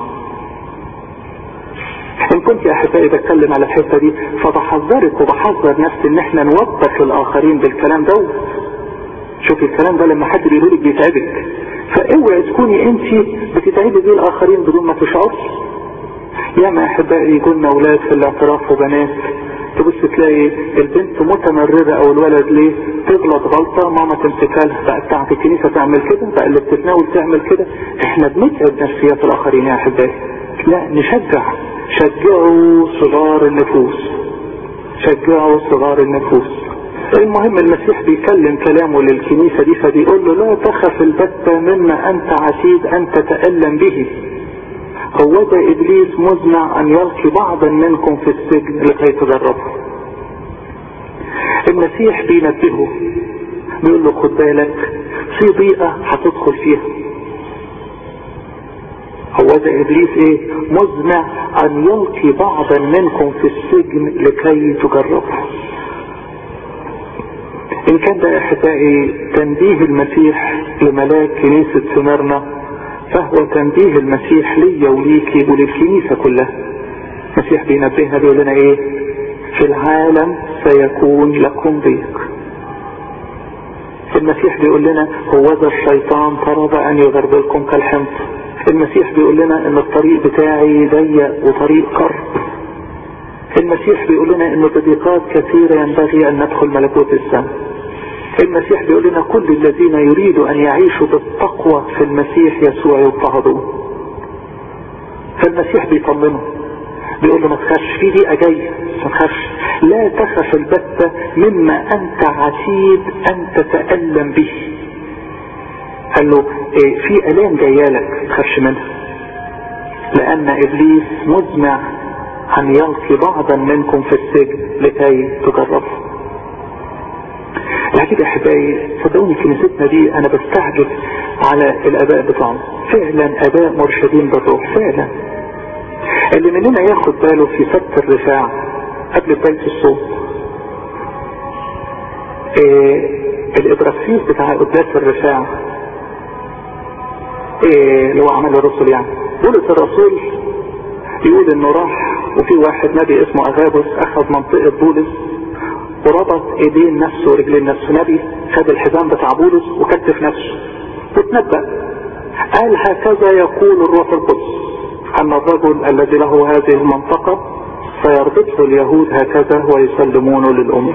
ان كنت يا احبائي بتكلم على الحته دي فبحذرك وبحذر نفسي ان احنا نوبخ الاخرين بالكلام ده شوفي الكلام ده لما حد بيقول لك بيتعبك فاوعي تكوني انت بتتعبي بيه الاخرين بدون ما تشعري ياما احبائي يجولنا اولاد في الاعتراف وبنات تبص تلاقي البنت متمررة او الولد ليه تغلط غلطة ماما تمسكها لها بقى بتاعت الكنيسة تعمل كده بقى اللي بتتناول تعمل كده احنا بنتعب نفسيات الاخرين يا احبائي لا نشجع شجعوا صغار النفوس شجعوا صغار النفوس المهم المسيح بيكلم كلامه للكنيسة دي فبيقول له لا تخف البتة مما انت عتيد ان تتألم به هو ده ابليس مزمع ان يلقي بعضا منكم في السجن لكي تجربه المسيح بينبهه بيقول له خد بالك في ضيقة هتدخل فيها هو ده ابليس ايه مزمع ان يلقي بعضا منكم في السجن لكي تجربه إن كان ده أحبائي تنبيه المسيح لملاك كنيسة سمرنا فهو تنبيه المسيح ليا وليكي وللكنيسة كلها المسيح بينبهنا بيقول لنا ايه في العالم سيكون لكم ضيق المسيح بيقول لنا هو ذا الشيطان طلب ان يغربلكم كالحمص المسيح بيقول لنا ان الطريق بتاعي ضيق وطريق قرب المسيح بيقول لنا ان بضيقات كثيرة ينبغي ان ندخل ملكوت السماء المسيح بيقول لنا كل الذين يريدوا ان يعيشوا بالتقوى في المسيح يسوع يضطهدون فالمسيح بيطمنه بيقول له ما تخافش في دقيقة جاية ما تخافش لا تخف البتة مما انت عتيد ان تتألم به قال له إيه في الام جايه لك ما تخافش منها لان ابليس مزمع ان يلقي بعضا منكم في السجن لكي تجربوا العجيب يا احبائي صدقوني كنيستنا دي انا بستعجب على الاباء بتوعنا فعلا اباء مرشدين بالروح فعلا اللي مننا ياخد باله في سبت الرفاع قبل بداية الصوم إيه الابراكسيس بتاع قداس الرفاع إيه اللي هو عمل الرسل يعني بولس الرسول يقول انه راح وفي واحد نبي اسمه اغابوس اخذ منطقة بولس وربط ايدين نفسه ورجلين نفسه نبي خد الحزام بتاع بولس وكتف نفسه وتنبأ قال هكذا يقول الروح القدس ان الرجل الذي له هذه المنطقة سيربطه اليهود هكذا ويسلمونه للأمم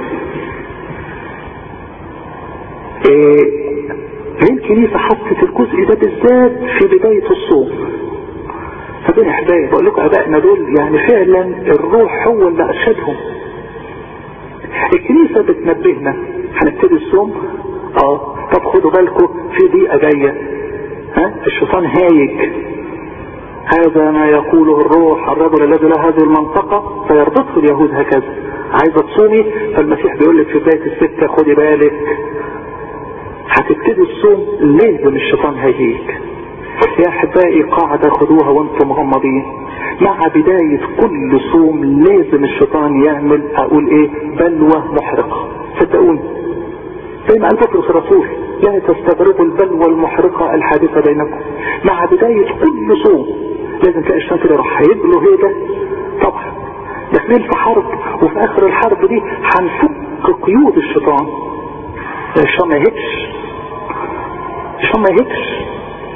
إيه ليه الكنيسة حطت الجزء ده بالذات في بداية الصوم فدول احبائي بقول لكم ابائنا دول يعني فعلا الروح هو اللي ارشدهم الكنيسة بتنبهنا هنبتدي الصوم اه طب خدوا بالكم في دقيقة جاية ها الشيطان هايج هذا ما يقوله الروح الرجل الذي له هذه المنطقة فيربطه اليهود هكذا عايزة تصومي فالمسيح بيقول لك في بداية السكة خدي بالك هتبتدي الصوم لازم الشيطان هيجيك يا احبائي قاعدة خدوها وانتم مغمضين مع بداية كل صوم لازم الشيطان يعمل اقول ايه بلوى محرقة صدقوني زي ما قال بطرس الرسول لا تستغربوا البلوى المحرقة الحادثة بينكم مع بداية كل صوم لازم تلاقي الشيطان كده راح هيبلو هيدا طبعا داخلين في حرب وفي اخر الحرب دي هنفك قيود الشيطان الشيطان ما يهكش الشيطان ما يهكش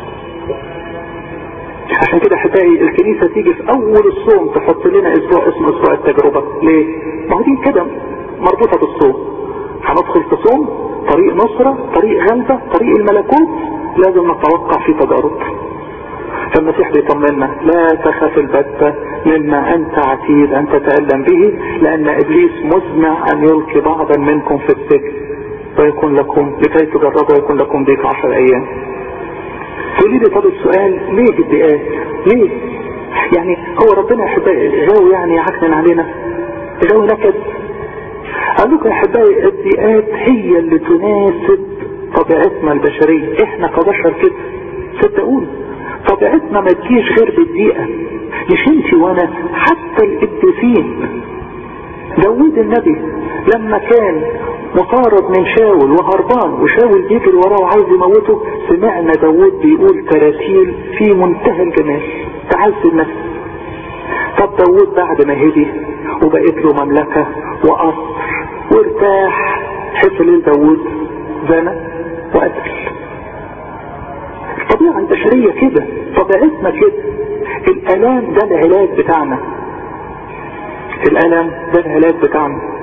عشان كده احبائي الكنيسة تيجي في اول الصوم تحط لنا اسبوع اسمه اسبوع التجربة ليه ما هو دي كده مربوطة بالصوم هندخل في صوم طريق نصرة طريق غلبة طريق الملكوت لازم نتوقع في تجارب فالمسيح بيطمنا لا تخف البتة مما انت عتيد ان تتألم به لان ابليس مزمع ان يلقي بعضا منكم في السجن ويكون لكم لكي تجربوا ويكون لكم ضيق عشر ايام تقولي لي طب السؤال ليه الدقات ليه يعني هو ربنا يا احبائي غاوي يعني يعكنن علينا غاوي نكد قال لكم يا احبائي الدقات هي اللي تناسب طبيعتنا البشرية احنا كبشر كده صدقوني طبيعتنا ما تجيش غير بالدقيقة مش انت وانا حتى القديسين داوود النبي لما كان مطارد من شاول وهربان وشاول بيجري وراه وعايز يموته سمعنا داوود بيقول تراتيل في منتهى الجمال تعز النفس طب داوود بعد ما هدي وبقيت له مملكة وقصر وارتاح حصل داوود زنى وقتل الطبيعة البشرية كده طبيعتنا كده الالام ده العلاج بتاعنا الالم ده العلاج بتاعنا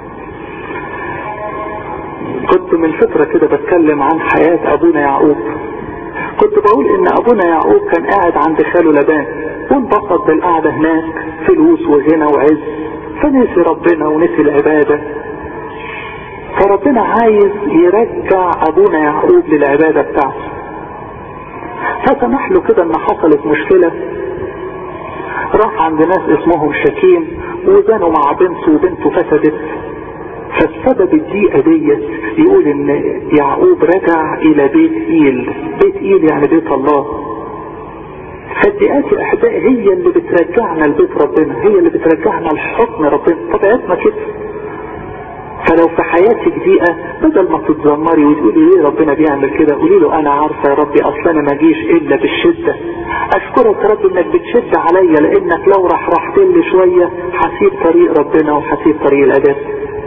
كنت من فترة كده بتكلم عن حياة ابونا يعقوب كنت بقول ان ابونا يعقوب كان قاعد عند خاله لبان وانبسط بالقعدة هناك فلوس وغنى وعز فنسي ربنا ونسي العبادة فربنا عايز يرجع ابونا يعقوب للعبادة بتاعته فسمح له كده ان حصلت مشكلة راح عند ناس اسمهم شكيم وزنوا مع بنته وبنته فسدت فالسبب الدقيقة ديت يقول ان يعقوب رجع الى بيت ايل بيت ايل يعني بيت الله فالدقات يا احبائي هي اللي بترجعنا لبيت ربنا هي اللي بترجعنا لحضن ربنا طبيعتنا كده فلو في حياتك ضيقة بدل ما تتذمري وتقولي ليه ربنا بيعمل كده قولي له انا عارفة يا ربي اصلا انا ما جيش الا بالشدة اشكرك يا رب انك بتشد عليا لانك لو راح رحت لي شوية هسيب طريق ربنا وهسيب طريق الاداب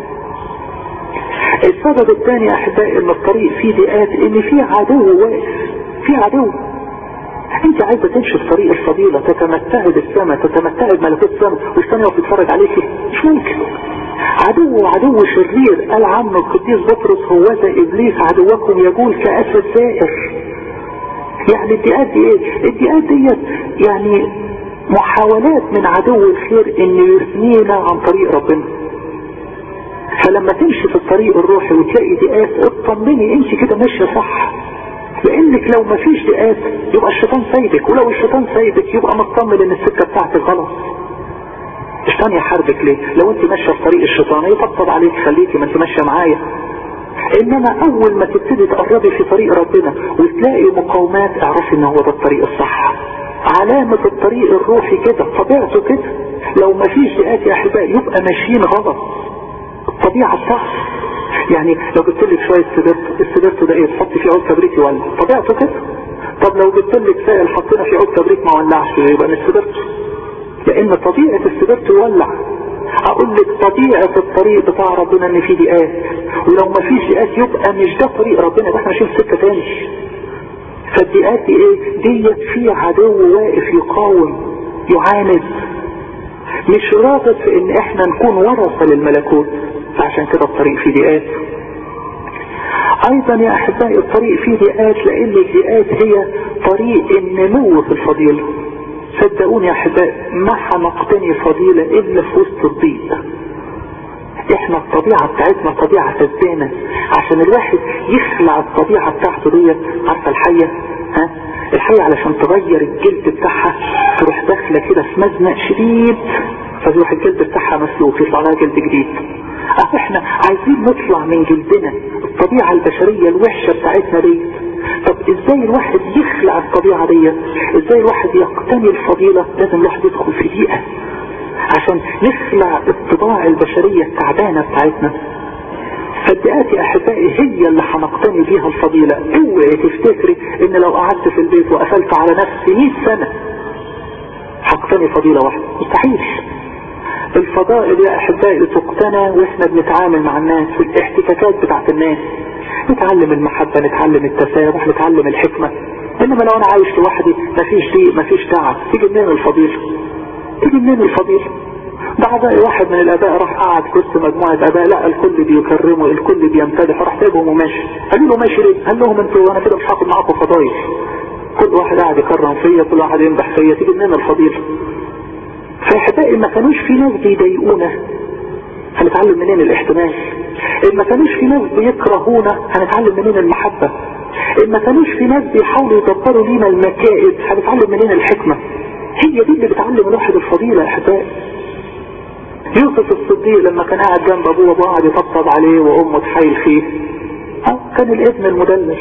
السبب الثاني يا احبائي ان الطريق فيه ضيقات ان في عدو واقف في عدو انت عايزة تمشي في طريق الفضيلة تتمتعي بالسماء تتمتعي بملكوت السماء والثاني يقف يتفرج عليكي مش ممكن عدو عدو شرير قال عنه القديس بطرس هو ذا ابليس عدوكم يقول كاسد زائر يعني الدقات دي ايه الدقات ديت يعني محاولات من عدو الخير ان يثنينا عن طريق ربنا فلما تمشي في الطريق الروحي وتلاقي دقات اطمني انت كده ماشيه صح لانك لو ما فيش دقات يبقى الشيطان سايبك ولو الشيطان سايبك يبقى مطمن ان السكه بتاعتك غلط الشيطان يحاربك ليه لو انت ماشيه في طريق الشيطان يطبطب عليك خليكي ما انت ماشيه معايا انما اول ما تبتدي تقربي في طريق ربنا وتلاقي مقاومات اعرفي ان هو ده الطريق الصح علامة الطريق الروحي كده طبيعته كده لو ما فيش دقات يا احبائي يبقى ماشيين غلط الطبيعة بتاعته يعني لو جبت لك شوية سبرت السبرت ده ايه تحط فيه عود كبريت يولع طبيعته كده طب لو جبت لك سائل حطينا فيه عود كبريت ما ولعش يبقى مش سبرت لان طبيعة السبرت يولع اقول لك طبيعة الطريق بتاع ربنا ان فيه دقات ولو ما فيش دقات يبقى مش ده طريق ربنا يبقى احنا ماشيين في سكة تاني فالدقات دي ايه ديت في عدو واقف يقاوم يعاند مش رابط في ان احنا نكون ورثة للملكوت فعشان كده الطريق فيه دقات ايضا يا احبائي الطريق فيه دقات لان الدقات هي طريق النمو في الفضيلة صدقوني يا احبائي ما هنقتني فضيلة الا في وسط الضيق احنا الطبيعة بتاعتنا طبيعة فزانة عشان الواحد يخلع الطبيعة بتاعته ديت عارفة الحية ها الحية علشان تغير الجلد بتاعها تروح داخلة كده في مزنق شديد فيروح الجلد بتاعها مسلوك يطلع لها جلد جديد اه احنا عايزين نطلع من جلدنا الطبيعة البشرية الوحشة بتاعتنا دي طب ازاي الواحد يخلع الطبيعة دي ازاي الواحد يقتني الفضيلة لازم الواحد يدخل في دقيقة عشان نخلع الطباع البشرية التعبانة بتاعتنا فالدقات يا احبائي هي اللي هنقتني بيها الفضيلة اوعي تفتكري ان لو قعدت في البيت وقفلت على نفسي 100 سنة هقتني فضيلة واحدة مستحيل الفضائل يا احبائي تقتنى واحنا بنتعامل مع الناس في الاحتكاكات بتاعت الناس نتعلم المحبة نتعلم التسامح نتعلم الحكمة انما لو انا عايش لوحدي مفيش ضيق مفيش تعب تيجي منين الفضيلة تيجي منين الفضيلة بعد واحد من الاباء راح قعد في وسط مجموعة اباء لا الكل بيكرمه الكل بيمتدح راح سايبهم وماشي قالوا له ماشي ليه قال لهم انتوا انا كده مش هاخد معاكم فضايل كل واحد قاعد يكرم فيا كل واحد يمدح فيا تيجي منين الفضيلة فاحبائي ما كانوش في ناس بيضايقونا هنتعلم منين الاحتمال ان ما كانوش في ناس بيكرهونا هنتعلم منين المحبة ان ما كانوش في ناس بيحاولوا يدبروا لينا المكائد هنتعلم منين الحكمة هي دي اللي بتعلم الواحد الفضيلة يا احبائي يوسف الصديق لما كان قاعد جنب ابوه ابوه قاعد يطبطب عليه وامه تحايل فيه اه كان الابن المدلل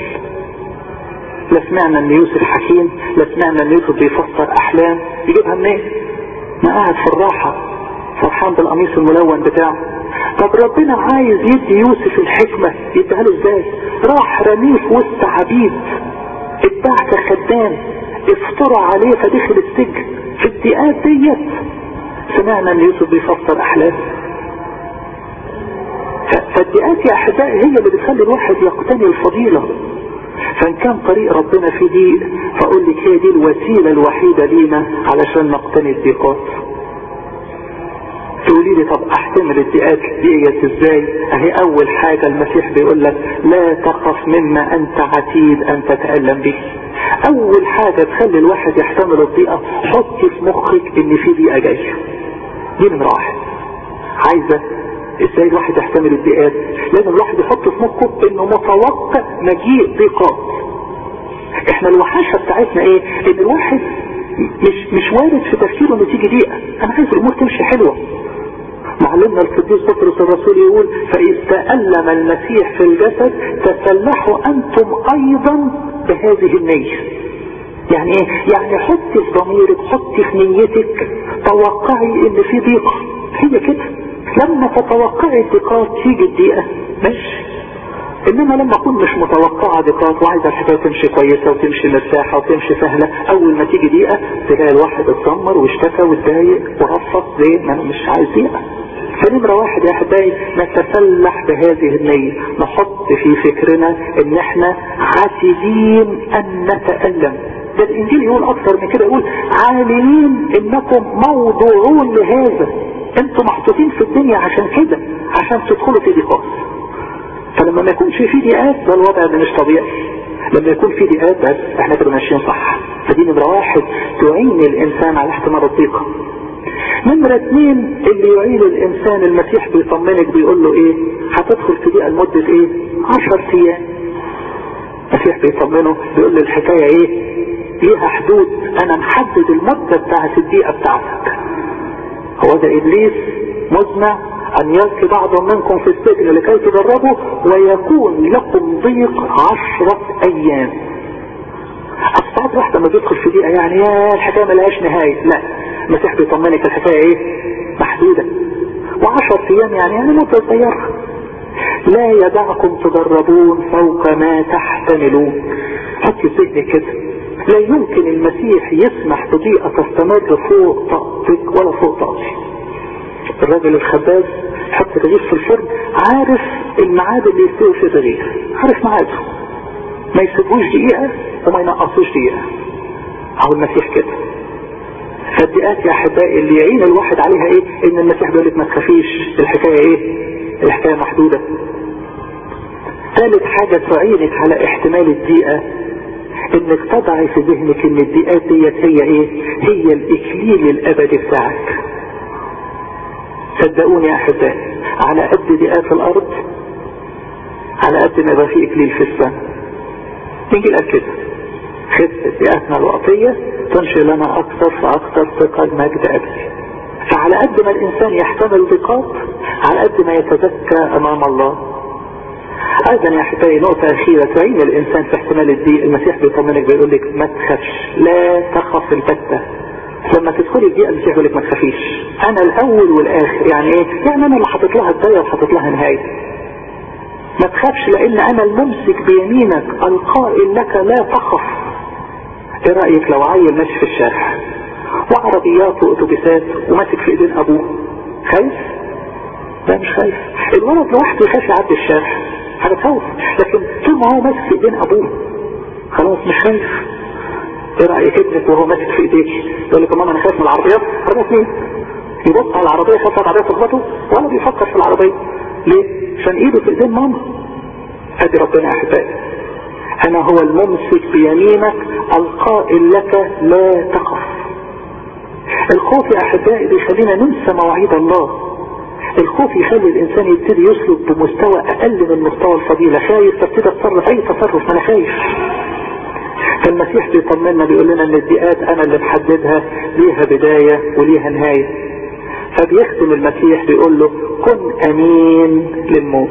لا سمعنا ان يوسف حكيم لا سمعنا ان يوسف بيفسر احلام يجيبها منين ما قاعد في الراحة فرحان بالقميص الملون بتاعه طب ربنا عايز يدي يوسف الحكمة يديها له ازاي راح رميه في وسط عبيد اتباع كخدام افترى عليه فدخل السجن في الدقات ديت سمعنا ان يوسف بيفسر احلام فالدقات يا احبائي هي اللي بتخلي الواحد يقتني الفضيلة فان كان طريق ربنا في ضيق فاقول لك هي دي الوسيلة الوحيدة لينا علشان نقتني الضيقات تقولي لي طب احتمل الضيقات ديت ازاي اهي اول حاجة المسيح بيقول لك لا تخف مما انت عتيد ان تتألم به اول حاجة تخلي الواحد يحتمل الضيقة حطي في مخك ان في ضيقة جاية دي نمرة واحد عايزة ازاي الواحد يحتمل الضيقات لازم الواحد يحط في مخه انه متوقع مجيء ضيقات احنا الوحشة بتاعتنا ايه ان الواحد مش مش وارد في تفكيره ان تيجي ضيقة انا عايز الامور تمشي حلوة معلمنا القديس بطرس الرسول يقول فإذ تألم المسيح في الجسد تسلحوا أنتم أيضا بهذه النية يعني ايه يعني حطي في ضميرك حطي في نيتك توقعي ان في ضيقة هي كده لما تتوقعي الضيقات تيجي الدقيقة ماشي انما لما اكون مش متوقعة ضيقات وعايزة الحكاية تمشي كويسة وتمشي مرتاحة وتمشي سهلة اول ما تيجي دقيقة تلاقي الواحد اتذمر واشتكى واتضايق ورفض ليه ما انا مش عايز دقيقة فنمرة واحد يا احبائي نتسلح بهذه النية نحط في فكرنا ان احنا عاتدين ان نتألم ده الانجيل يقول اكثر من كده يقول عالمين انكم موضوعون لهذا انتم محطوطين في الدنيا عشان كده عشان تدخلوا في ضيقات فلما ما يكونش في ضيقات ده الوضع ده مش طبيعي لما يكون في ضيقات بس احنا كده ماشيين صح فدي نمرة واحد تعين الانسان على احتمال الضيقة نمرة اتنين اللي يعين الانسان المسيح بيطمنك بيقول له ايه هتدخل في ضيقة لمدة ايه عشر ايام المسيح بيطمنه بيقول له الحكاية ايه ليها حدود انا محدد المدة بتاعت الدقيقة بتاعتك هو ده ابليس مزمع ان يلقي بعض منكم في السجن لكي تجربوا ويكون لكم ضيق عشرة ايام اصبحت واحدة ما بيدخل في دقيقة يعني يا الحكاية ملهاش نهاية لا المسيح بيطمنك الحكاية ايه محدودة وعشرة ايام يعني يعني مدة صغيرة لا يدعكم تجربون فوق ما تحتملون حطي في ذهنك كده لا يمكن المسيح يسمح بضيقة تستمر فوق طاقتك ولا فوق طاقتي الراجل الخباز حط رغيف في الفرن عارف الميعاد اللي يستوي في الرغيف عارف ميعاده ما يسيبوش دقيقة وما ينقصوش دقيقة او المسيح كده فالدقات يا احبائي اللي يعين الواحد عليها ايه ان المسيح بيقول لك ما تخافيش الحكاية ايه الحكاية محدودة ثالث حاجة تعينك على احتمال الدقيقة انك تضعي في ذهنك ان الدقات ديت هي ايه هي الاكليل الابدي بتاعك صدقوني يا احبائي على قد دقات الارض على قد ما يبقى في اكليل في السماء نيجي قال كده خفة دقاتنا الوقتية تنشئ لنا اكثر فاكثر ثقة مجد ابدي فعلى قد ما الانسان يحتمل ضيقات على قد ما يتزكى امام الله ايضا يا احبائي نقطة اخيرة تعين الانسان في احتمال الضيق المسيح بيطمنك بيقول لك ما تخافش لا تخف البتة لما تدخلي الضيقة المسيح يقول لك ما تخافيش انا الاول والاخر يعني ايه يعني انا اللي حاطط لها بداية وحاطط لها نهاية ما تخافش لان انا الممسك بيمينك القائل لك لا تخف ايه رأيك لو عيل ماشي في الشارع وعربيات واتوبيسات وماسك في ايدين ابوه خايف لا مش خايف الولد لوحده يخاف يعدي الشارع حاجة تخوف لكن طول ما هو ماسك في ايدين ابوه خلاص مش خايف ايه رأيك ابنك وهو ماسك في ايديك يقول لك ماما انا خايف من العربيات خلاص مين يبص على العربية خاف العربية تخبطه ولا بيفكر في العربية ليه عشان ايده في ايدين ماما ادي ربنا يا احبائي انا هو الممسك بيمينك القائل لك لا تخف الخوف يا احبائي بيخلينا ننسى مواعيد الله الخوف يخلي الانسان يبتدي يسلك بمستوى اقل من مستوى الفضيلة خايف تبتدي اتصرف اي تصرف ما انا خايف فالمسيح بيطمنا بيقول لنا ان الدقات انا اللي محددها ليها بداية وليها نهاية فبيختم المسيح بيقول له كن امين للموت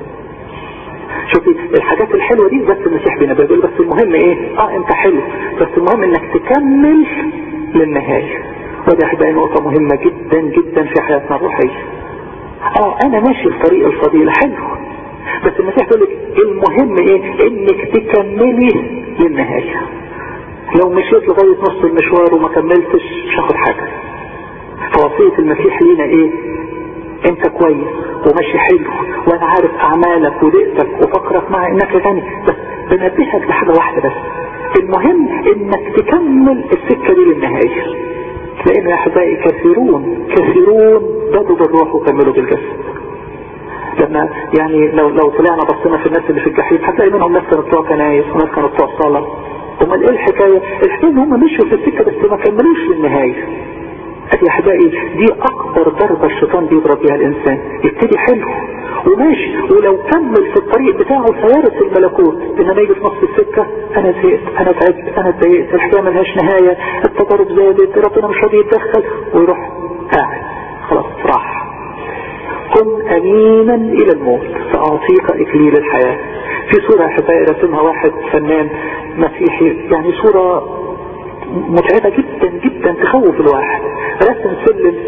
شوفي الحاجات الحلوة دي بس المسيح بينبه بيقول بس المهم ايه اه انت حلو بس المهم انك تكمل للنهاية ودي احبائي نقطة مهمة جدا جدا في حياتنا الروحية اه انا ماشي في طريق الفضيلة حلو بس المسيح بيقول لك المهم ايه انك تكملي للنهاية لو مشيت لغاية نص المشوار وما كملتش مش هاخد حاجة فوصية المسيح لينا ايه انت كويس وماشي حلو وانا عارف اعمالك ودقتك وفكرك مع انك غني بس بنبهك بحاجة واحدة بس المهم انك تكمل السكة دي للنهاية لان يا احبائي كثيرون كثيرون بدوا بالروح وكملوا بالجسد لما يعني لو لو طلعنا بصينا في الناس اللي في الجحيم هتلاقي منهم ناس كانوا بتوع كنايس وناس كانوا بتوع صلاة امال ايه الحكاية الحكاية ان هم مشوا في السكة بس ما كملوش للنهاية يا احبائي دي اكبر ضربة الشيطان بيضرب بيها الانسان يبتدي حلو وماشي ولو كمل في الطريق بتاعه سيارة الملكوت انما يجي في نص السكة انا زهقت انا تعبت انا اتضايقت الحكاية ملهاش نهاية التجارب زادت ربنا مش راضي يتدخل ويروح قاعد خلاص راح كن امينا الى الموت ساعطيك اكليل الحياة في صورة احبائي رسمها واحد فنان مسيحي يعني صورة متعبة جدا جدا تخوف الواحد رسم سلم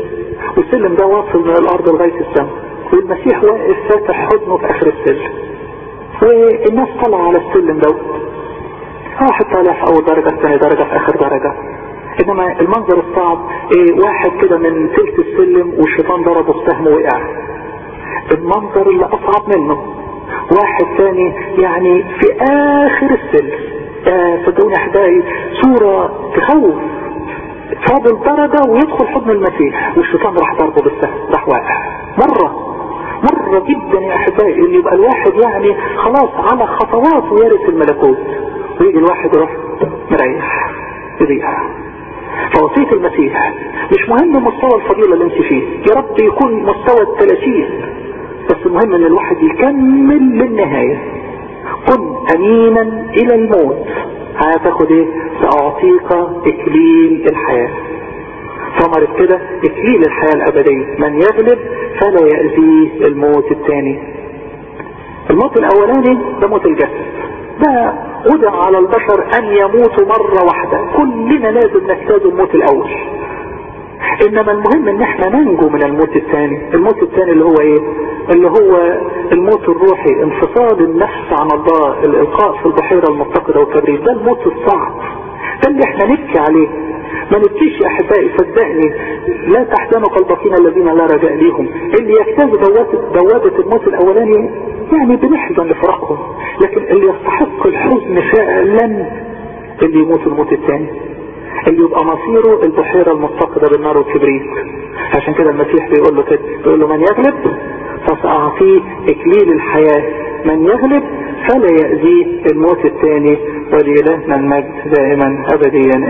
والسلم ده واصل من الارض لغاية السماء والمسيح واقف فاتح حضنه في اخر السلم والناس طالعة على السلم دوت واحد طالع في اول درجة ثاني درجة في اخر درجة انما المنظر الصعب ايه واحد كده من تلت السلم والشيطان ضربه السهم وقع المنظر اللي اصعب منه واحد ثاني يعني في اخر السلم آه صدقوني احبائي صورة تخوف فاضل درجة ويدخل حضن المسيح والشيطان راح ضربه بالسهم راح واقع مرة مرة جدا يا احبائي ان يبقى الواحد يعني خلاص على خطوات ويرث الملكوت ويجي الواحد يروح مريح يضيع فوصية المسيح مش مهم مستوى الفضيلة اللي انت فيه يا رب يكون مستوى الثلاثين بس المهم ان الواحد يكمل للنهاية كن امينا الى الموت هتاخد ايه ساعطيك اكليل الحياة ثمرة كده اكليل الحياة الابدية من يغلب فلا يأذيه الموت الثاني الموت الاولاني ده موت الجسد ده وضع على البشر ان يموتوا مرة واحدة كلنا لازم نجتاز الموت الاول انما المهم ان احنا ننجو من الموت الثاني الموت الثاني اللي هو ايه اللي هو الموت الروحي انفصال النفس عن الله الالقاء في البحيرة المتقدة والكبريت ده الموت الصعب ده اللي احنا نبكي عليه ما نبكيش يا احبائي صدقني لا تحزنوا قلبكين الذين لا رجاء ليهم اللي يجتاز بوابة الموت الاولاني يعني بنحزن لفراقهم لكن اللي يستحق الحزن فعلا اللي يموت الموت الثاني اللي يبقى مصيره البحيرة المتقدة بالنار والكبريت عشان كده المسيح بيقول له كده بيقول له من يغلب فسأعطيه اكليل الحياة من يغلب فلا يأذيه الموت الثاني ولإلهنا المجد دائما أبديا